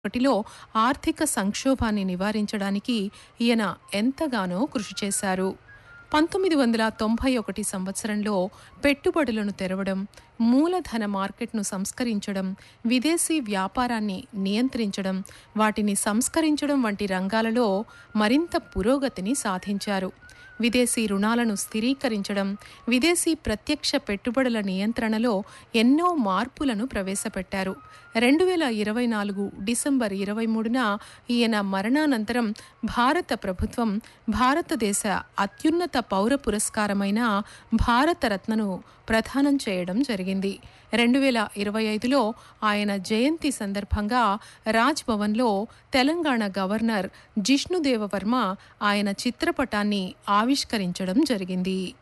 ఒకటిలో ఆర్థిక సంక్షోభాన్ని నివారించడానికి ఈయన ఎంతగానో కృషి చేశారు పంతొమ్మిది వందల తొంభై ఒకటి సంవత్సరంలో పెట్టుబడులను తెరవడం మూలధన మార్కెట్ను సంస్కరించడం విదేశీ వ్యాపారాన్ని నియంత్రించడం వాటిని సంస్కరించడం వంటి రంగాలలో మరింత పురోగతిని సాధించారు విదేశీ రుణాలను స్థిరీకరించడం విదేశీ ప్రత్యక్ష పెట్టుబడుల నియంత్రణలో ఎన్నో మార్పులను ప్రవేశపెట్టారు రెండు వేల ఇరవై నాలుగు డిసెంబర్ ఇరవై మూడున ఈయన మరణానంతరం భారత ప్రభుత్వం భారతదేశ అత్యున్నత పౌర పురస్కారమైన భారతరత్నను ప్రదానం చేయడం జరిగింది రెండు వేల ఇరవై ఐదులో ఆయన జయంతి సందర్భంగా రాజ్ భవన్లో తెలంగాణ గవర్నర్ జిష్ణుదేవ వర్మ ఆయన చిత్రపటాన్ని ఆవిష్కరించడం జరిగింది